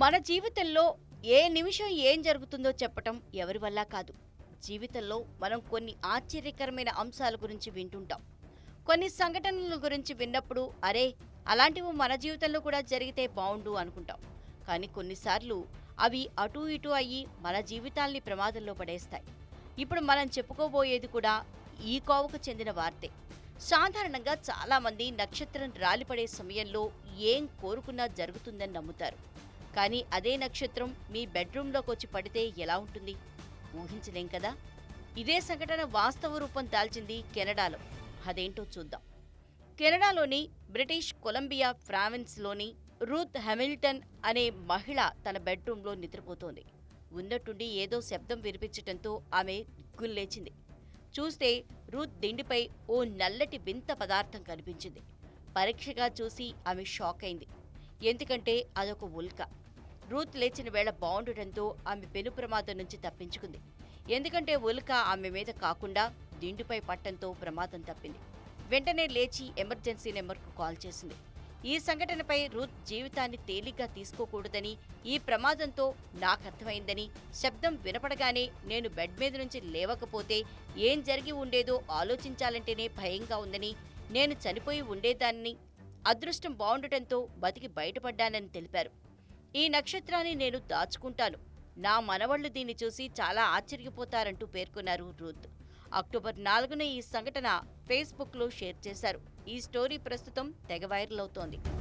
మన జీవితంలో ఏ నిమిషం ఏం జరుగుతుందో చెప్పటం ఎవరి వల్ల కాదు జీవితంలో మనం కొన్ని ఆశ్చర్యకరమైన అంశాల గురించి వింటుంటాం కొన్ని సంఘటనల గురించి విన్నప్పుడు అరే అలాంటివి మన జీవితంలో కూడా జరిగితే బావుండు అనుకుంటాం కానీ కొన్నిసార్లు అవి అటూ ఇటూ అయ్యి మన జీవితాల్ని ప్రమాదంలో పడేస్తాయి ఇప్పుడు మనం చెప్పుకోబోయేది కూడా ఈ కోవకు చెందిన వార్తే సాధారణంగా చాలామంది నక్షత్రం రాలిపడే సమయంలో ఏం కోరుకున్నా జరుగుతుందని నమ్ముతారు కానీ అదే నక్షత్రం మీ బెడ్రూమ్లోకి వచ్చి పడితే ఎలా ఉంటుంది ఊహించలేం కదా ఇదే సంఘటన వాస్తవ రూపం దాల్చింది కెనడాలో అదేంటో చూద్దాం కెనడాలోని బ్రిటిష్ కొలంబియా ప్రావిన్స్లోని రూత్ హ్యామిల్టన్ అనే మహిళ తన బెడ్రూమ్లో నిద్రపోతోంది ఉన్నట్టుండి ఏదో శబ్దం వినిపించటంతో ఆమె గుల్లేచింది చూస్తే రూత్ దిండిపై ఓ నల్లటి వింత పదార్థం కనిపించింది పరీక్షగా చూసి ఆమె షాక్ అయింది ఎందుకంటే అదొక ఉల్క రూత్ లేచిన వేళ బాగుండటంతో ఆమె పెను ప్రమాదం నుంచి తప్పించుకుంది ఎందుకంటే ఉల్క ఆమె మీద కాకుండా దిండుపై పట్టంతో ప్రమాదం తప్పింది వెంటనే లేచి ఎమర్జెన్సీ నెంబర్కు కాల్ చేసింది ఈ సంఘటనపై రూత్ జీవితాన్ని తేలిగ్గా తీసుకోకూడదని ఈ ప్రమాదంతో నాకు అర్థమైందని శబ్దం వినపడగానే నేను బెడ్ మీద నుంచి లేవకపోతే ఏం జరిగి ఉండేదో ఆలోచించాలంటేనే భయంగా ఉందని నేను చనిపోయి ఉండేదాన్ని అదృష్టం బాగుండటంతో బతికి బయటపడ్డానని తెలిపారు ఈ నక్షత్రాన్ని నేను దాచుకుంటాను నా మనవళ్లు దీన్ని చూసి చాలా ఆశ్చర్యపోతారంటూ పేర్కొన్నారు రూత్ అక్టోబర్ నాలుగున ఈ సంఘటన ఫేస్బుక్లో షేర్ చేశారు ఈ స్టోరీ ప్రస్తుతం తెగ వైరల్ అవుతోంది